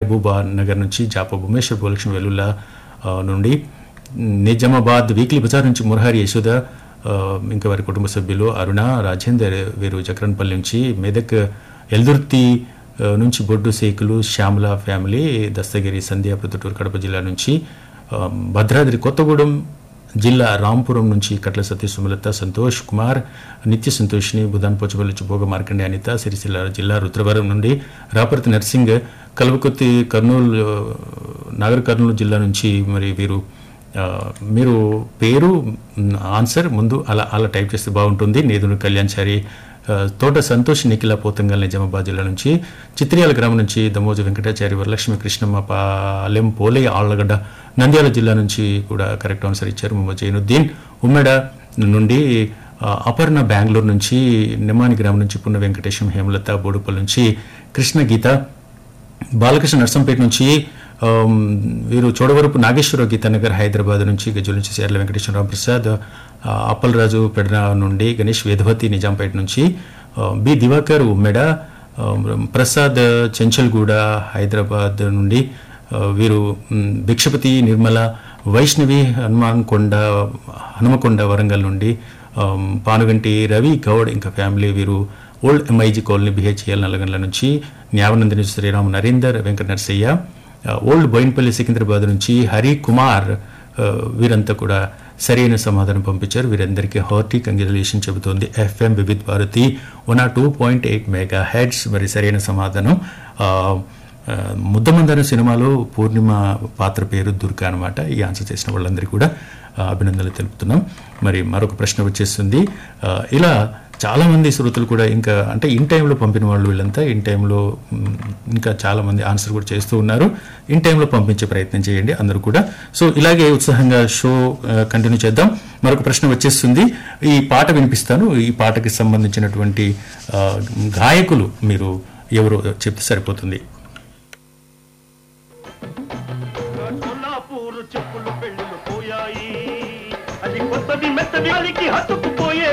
మహబూబా నగర్ నుంచి జాప భువనేశ్వర్ భూలక్ష్మి వెల్లుల్లా ఆ, నుండి నిజామాబాద్ వీక్లీ బజార్ నుంచి మురహరి యశోద ఆ, ఇంకా వారి కుటుంబ సభ్యులు అరుణ రాజేందర్ వీరు చక్రన్పల్లి నుంచి మెదక్ ఎల్దుర్తి ఆ, నుంచి బొడ్డు సేకులు శ్యామల ఫ్యామిలీ దస్తగిరి సంధ్య ప్రొద్దుటూరు కడప జిల్లా నుంచి ఆ, భద్రాద్రి కొత్తగూడెం జిల్లా రాంపురం నుంచి కట్ల సతీష్ సుమలత సంతోష్ కుమార్ నిత్య సంతోష్ని బుధాన్ పోచపల్లి నుంచి భోగ మార్కండే అనిత సిరిసిల్ల జిల్లా రుద్రవరం నుండి రాపర్తి నర్సింగ్ కల్వకుర్తి కర్నూలు ఆ, నాగర్ కర్నూలు జిల్లా నుంచి మరి వీరు ఆ, మీరు పేరు మ్, ఆన్సర్ ముందు అలా అలా టైప్ చేస్తే బాగుంటుంది నేదును కళ్యాణ్చారి ఆ, తోట సంతోష్ నిఖిల పోతంగల్ నిజామాబాద్ జిల్లా నుంచి చిత్రియాల గ్రామం నుంచి దమోజు వెంకటాచారి వరలక్ష్మి కృష్ణమ్మ పాలెం పోలే ఆళ్లగడ్డ నంద్యాల జిల్లా నుంచి కూడా కరెక్ట్ ఆన్సర్ ఇచ్చారు మొహమ్మద్ జైనుద్దీన్ ఉమ్మెడ నుండి ఆ, అపర్ణ బెంగళూరు నుంచి నిమాని గ్రామం నుంచి పున్న వెంకటేశం హేమలత బోడుపల్లి నుంచి కృష్ణ గీత బాలకృష్ణ నర్సంపేట నుంచి ఆమ్, వీరు చోడవరపు నాగేశ్వరరావు గీతానగర్ హైదరాబాద్ నుంచి గజ్జల నుంచి సేర్ల వెంకటేశ్వర ప్రసాద్ ఆ, అప్పలరాజు పెడన నుండి గణేష్ వేదవతి నిజాంపేట నుంచి ఆ, బి దివాకర్ ఉమ్మెడ ఆ, ప్రసాద్ చెంచల్గూడ హైదరాబాద్ నుండి ఆ, వీరు మ్, భిక్షపతి నిర్మల వైష్ణవి హనుమాన్ కొండ హనుమకొండ వరంగల్ నుండి ఆమ్, పానుగంటి రవి గౌడ్ ఇంకా ఫ్యామిలీ వీరు old MIG colony BHEL Nallagandla నుంచి న్యావనందిని శ్రీరామ్ నరేందర్ వెంకట నరసయ్య ఆ, ఓల్డ్ బోయిన్పల్లి సికింద్రాబాద్ నుంచి హరి కుమార్ ఆ, వీరంతా కూడా సరైన సమాధానం పంపించారు వీరందరికీ హార్టీ కంగ్రాచులేషన్ చెబుతోంది FM Vividh Bharati one R two point eight megahertz మరి సరైన సమాధానం ఆ, ఆ, ముద్దమందరం సినిమాలో పూర్ణిమ పాత్ర పేరు దుర్గా అనమాట ఈ ఆన్సర్ చేసిన వాళ్ళందరికీ కూడా ఆ, అభినందనలు తెలుపుతున్నాం మరి మరొక ప్రశ్న వచ్చేస్తుంది ఆ, ఇలా చాలామంది శ్రోతలు కూడా ఇంకా అంటే ఇన్ టైంలో పంపిన వాళ్ళు వీళ్ళంతా ఇన్ టైంలో మ్, ఇంకా చాలామంది ఆన్సర్ కూడా చేస్తూ ఉన్నారు ఇన్ టైంలో పంపించే ప్రయత్నం చేయండి అందరూ కూడా సో ఇలాగే ఉత్సాహంగా షో కంటిన్యూ చేద్దాం మరొక ప్రశ్న వచ్చేస్తుంది ఈ పాట వినిపిస్తాను ఈ పాటకి సంబంధించినటువంటి ఆ, గాయకులు మీరు ఎవరు చెప్తే సరిపోతుంది సోలాపూర్ చెప్పులు పెళ్ళిళ్ళు పోయాయి అది కొత్తది మెత్తది అలికి హత్తుకుపోయే